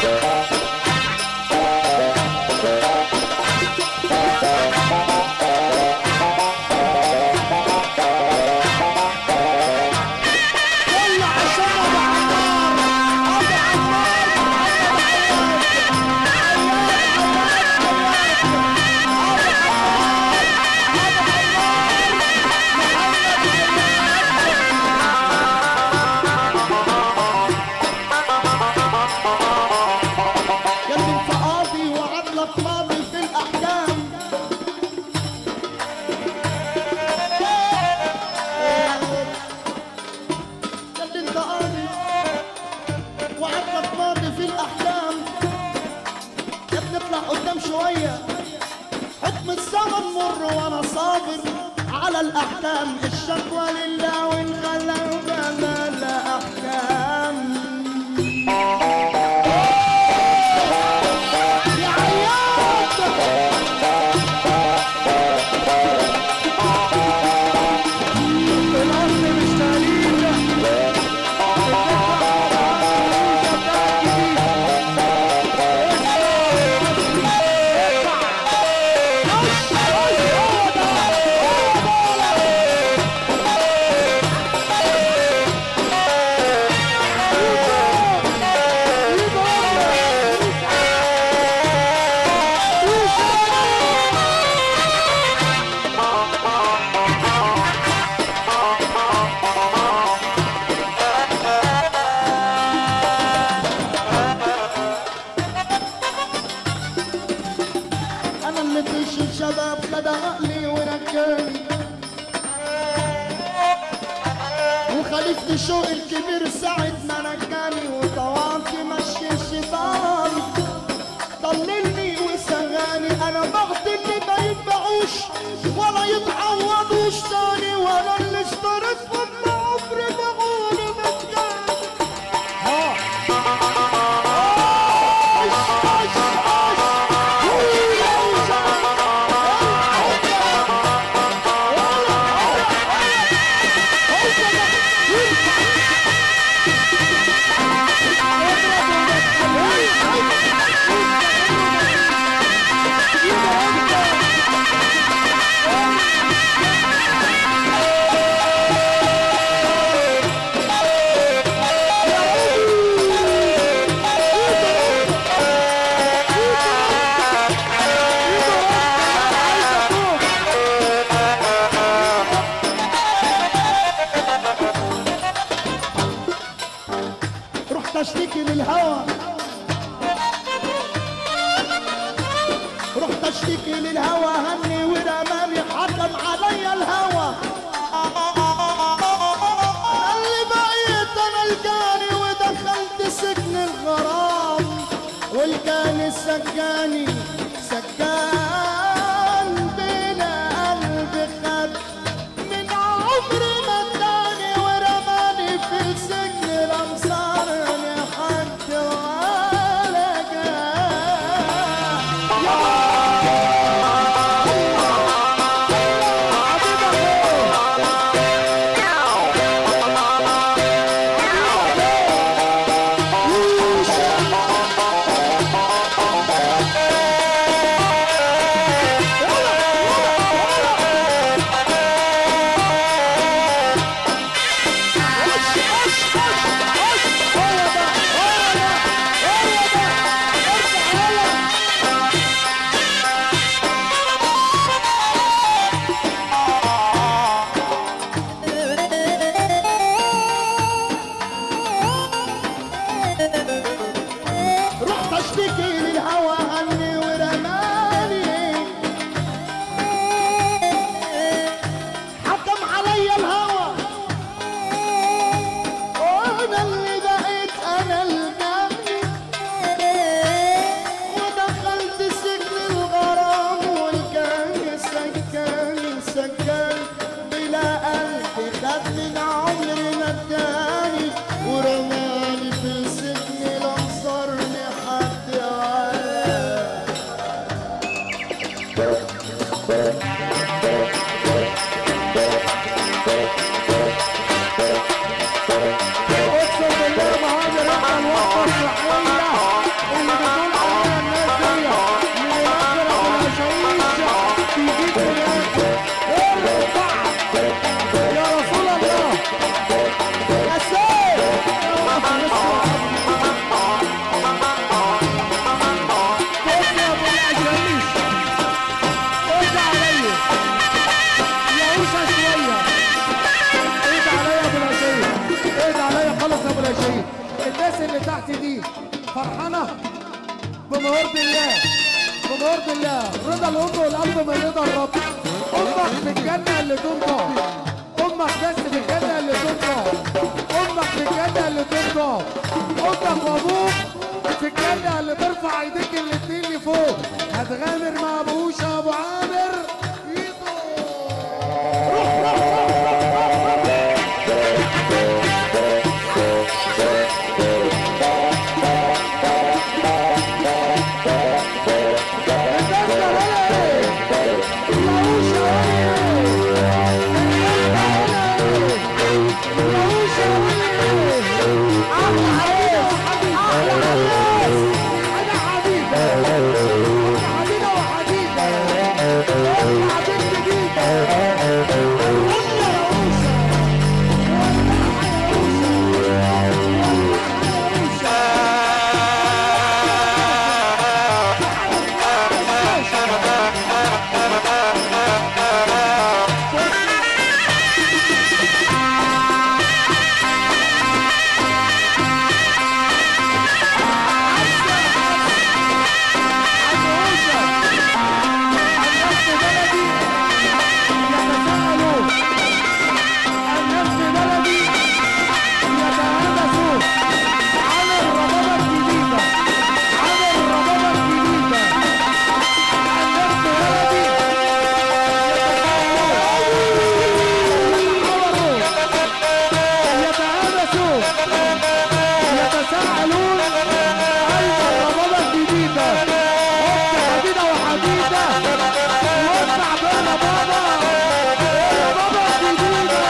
يلا عشان ابو عمار ابو عمار يا اللي انت قاضي وعدلك ماضي في الاحكام يا اللي انت قاضي وعدلك ماضي في الاحكام يا ابني اطلع قدام شويه حكم الزمن مر وانا صابر على الاحكام الشكوى لله وان خلى وجمال احكام يا عياط الأصل مش تقليد انا اللي فيش الشباب خد عقلي ورجاني وخليفة شوق الكبير ساعة ما نجاني وطواقي مشي الشيطان ضللني وسغاني انا بعت اللي ما يتبعوش ولا يتعوضوش تاني ولا اللي اشتريتهم عمري ما اقول مجاني رحت اشتكي للهوى رحت اشتكي للهوى هني ورماني حكم عليا الهوى اللي بقيت انا الجاني ودخلت سجن الغرام والجاني سجاني سجان بين قلبي خد من عمري ما اداني ورماني في سجن الامصار لحد ولا جاء فرحانة بمهورة الله بمهورة الله رضا الأم والقلب من رضا الرب أمك في الجنة اللي ترضى أمك بس في الجنة اللي ترضى أمك في الجنة اللي ترضى أمك وأبوك في الجنة اللي ترفع ايديك الاتنين لفوق هتغامر مع ابوشا ابو عامر ايده الناس في بلدي يتهمسوا عن الربابة الجديدة عن الربابة الجديدة الناس في بلدي يتهمسوا يتساءلون أين الربابة الجديدة أخت حديدة وحديدة وسع بين بابا الربابة الجديدة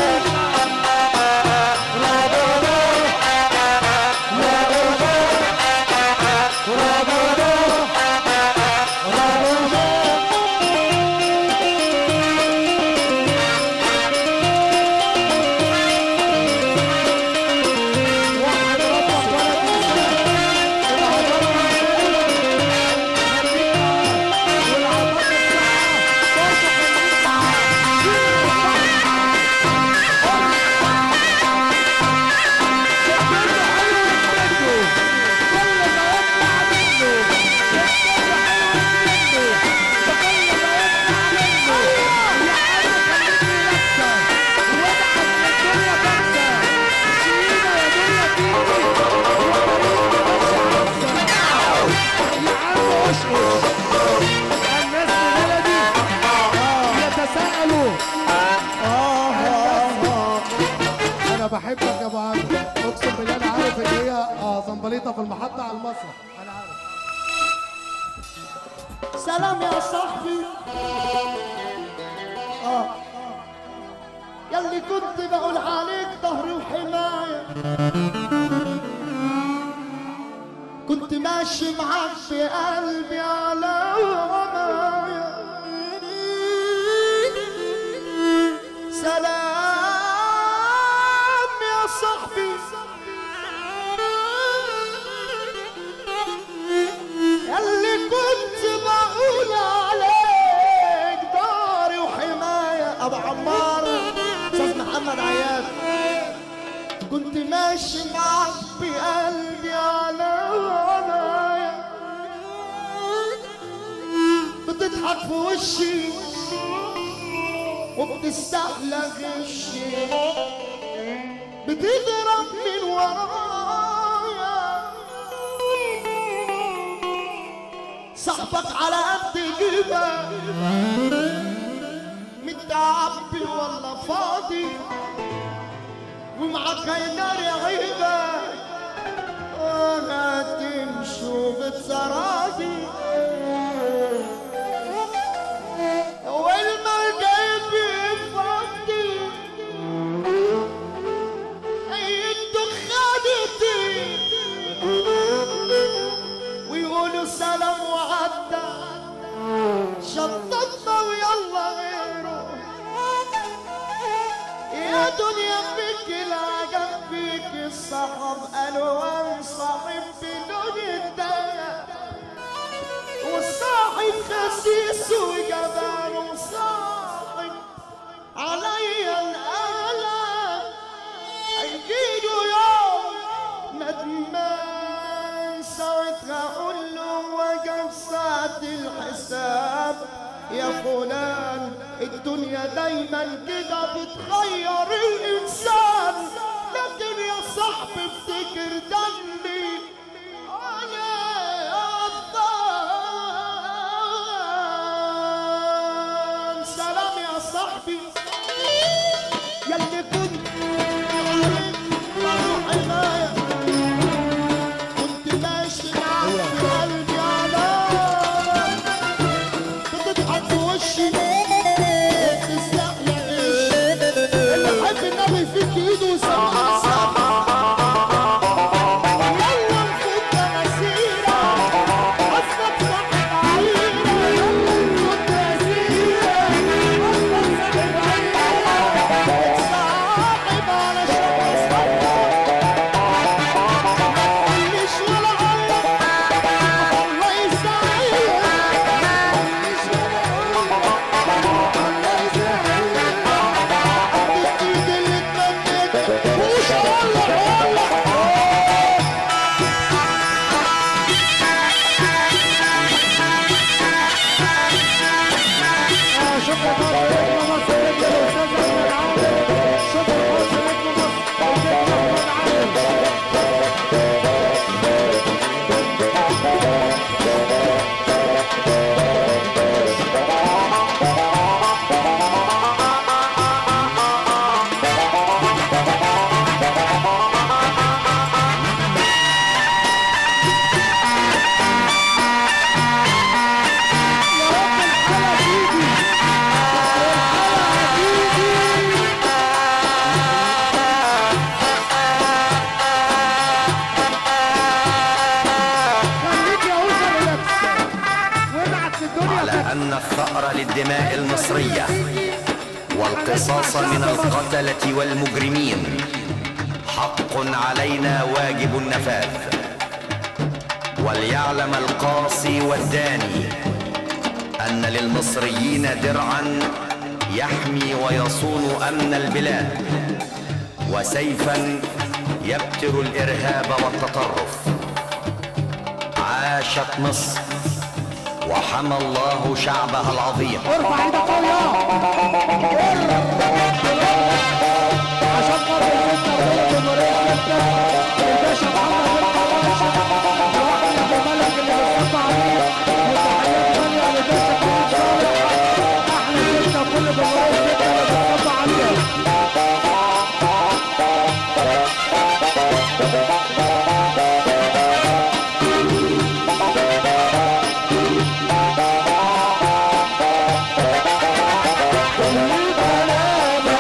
الناس في بلدي يتساءلوا انا بحبك يا ابو عمرو اقسم بالله انا عارف ان هي اه زنبليطه في المحطه على المسرح انا عارف سلام يا صاحبي اه يلي كنت بقول عليك ظهري وحماية كنت ماشي معاك في قلبي على هوايا سلام يا صاحبي يلي كنت بقول عليك داري وحماية أبو عمار أستاذ محمد عياد كنت ماشي معك بقلبي على هوايا بتضحك في وشي وبتستحلى غشي بتضرب من ورايا صاحبك على قد جيبك متعبي ولا فاضي ومعك هيدار يا عيبك انا تمشوا بتسرادي والما جايبي فاضي اي خدتي ويقولوا سلام وعدى شططنا ويلا غيره يا دنيا فيك العجب فيك الصحب الوان صاحب بدون الدنيا وصاحب خسيس وجبان وصاحب علي الألم هيجيله يوم ندمان هقول له وجب ساعة الحساب يا فلان الدنيا دايما كده بتغير الانسان لكن يا صاحبي افتكر دلي انا غلطان سلام يا صاحبي يلي كنت عليك روحي غاية كنت ماشي معاك في قلبي علام بتضحك في وشي وبتسرق لي عيش اللي حب النبي فيك ايده وسمع السما يلا نفوت مسيرة أصلك صاحب عيرة يلا نفوت مسيرة أصلك صاحب عيرة صاحب على شط الصحراء مش ولا عيرة الله يسعدك مش ولا عيرة الله يسعدك حطيت ايدي اللي اتمنيت وش والله والله آه، شكرا خالص نجم مصر نجم الاستاذ احمد عادل شكرا خالص نجم مصر نجم احمد عادل يا رب الحلقه تيجي الحلقه تيجي خليك يا اوسع ريلاكس وابعت للدنيا على أن الثأر للدماء المصرية والقصاص من القتلة والمجرمين حق علينا واجب النفاذ وليعلم القاصي والداني أن للمصريين درعا يحمي ويصون أمن البلاد وسيفا يبتر الإرهاب والتطرف عاشت مصر وحمى الله شعبها العظيم ارفع ايدك قوي عشان خاطر الستة وكل جمهورية ستة الباشا محمد القراشي واحمد الملك اللي بيصب عليه وتحيات غالية للباشا محمد صالح احلى ستة وكل جمهورية ستة اللي بيصب عليها كل كلام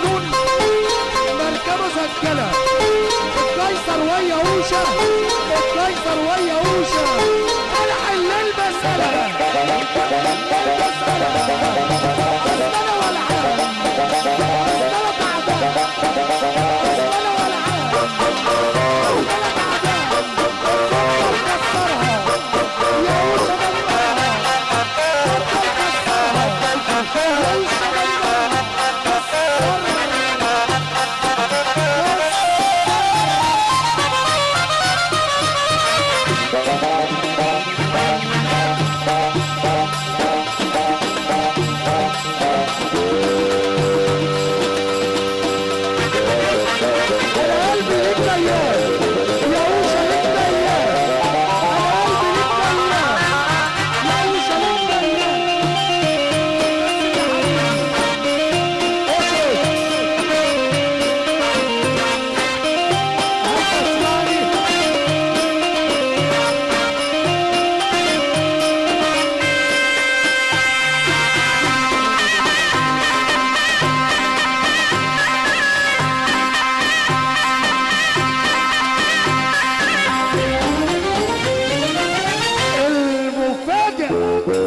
هارون مركبه سجله القيصر ويا اوشا القيصر ويا اوشا الحل المساله مساله ولا عام مساله تعبان مساله ولا عام مساله تعبان كسرها يا اوشا دمرها كسرها يا اوشا دمرها كسرها انا قلبي ليك ميال يا اوشا ليك ميال انا قلبي ليك ميال يا اوشا ليك ميال اوشا هتسمعني المفاجئ